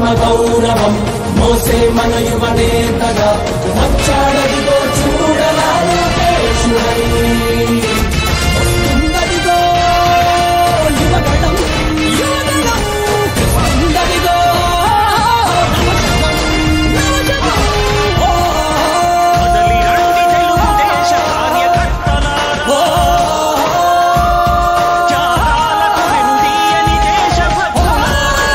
గౌరవం మోసే మన యువ నేతగా వచ్చాడదిగో చూడరా లోకేశుడై. వస్తుందదిగో యువగణం, యువగణం. వస్తుందదిగో నవజనం, ఓ, కదలి రండి తెలుగుదేశ కార్యకర్తలారా. ఓ, త్యాగాలకు వెనుదీయని దేశభక్తులారా.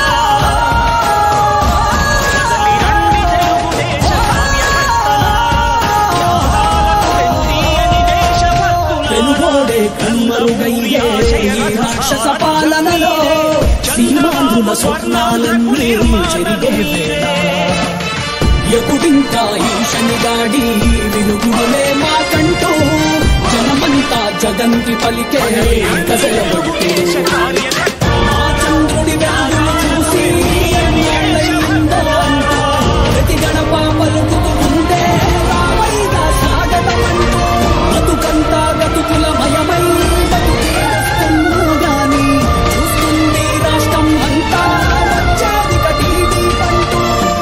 కదలి రండి తెలుగుదేశ కార్యకర్తలారా. త్యాగాలకు వెనుదీయని దేశభక్తులారా. వెలుగోడే కన్మరుగయ్యే ఈ రాక్షస పాలనలో సీమాంధ్రుల స్వప్నాలన్నీ చెరిగే వేళ ఎప్పుడింకా ఈ శనిగాడి వినుగులే మాకంటూ జనమంతా జగన్కి పలికే గజలబొట్టు దేశ కార్యకర్తలారా. ఆ చంద్రుడి వెలుగులు చూసి ఎన్నాళ్ళయిందో అంటూ ప్రతి గడప పలుకుతూ ఉంటే రావైగా సాగటమంటూ బతుకంతా గతుకుల భయమై బతుకే వస్తున్నా గాని చూస్తుంది రాష్ట్రం అంతా వచ్చేది టీవీ కంటూ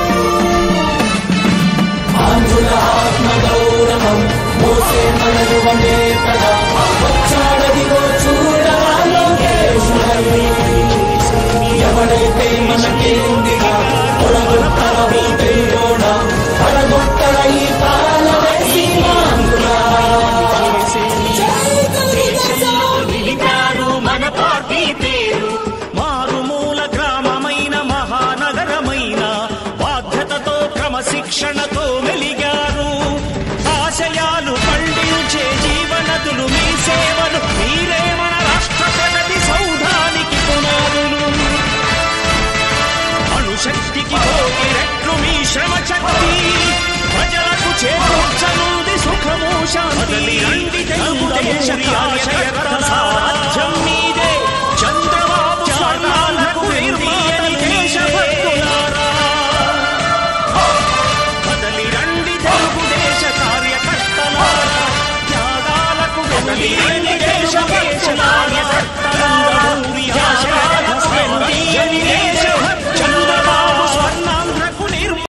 ఆంధ్రుల ఆత్మ గౌరవం మోసే మన యువ నేతగా వచ్చాడదిగో చూడరా లోకేశుడై. ఎవడైతే మనకేందిగా పొడగొట్టర ఊపిరిలోన పడగొట్టర ఈ పాలనే సీమాంధ్రులా. జై తెలుగుదేశం! నిలిపారు మన పార్టీ పేరు మారుమూల గ్రామమైన మహానగరమైన బాధ్యతతో క్రమశిక్షణతో మెలిగారు ఆశయాలు పండించే జీవనదులు మీ సేవలు మీరే మన రాష్ట్ర ప్రగతి సౌధానికి పునాదులు అణుశక్తికి కోటి రెట్లు మీ శ్రమ శక్తి ప్రజలకు చేకూర్చనుంది సుఖము శాంతి తెలుగుదేశ కార్యకర్తలారా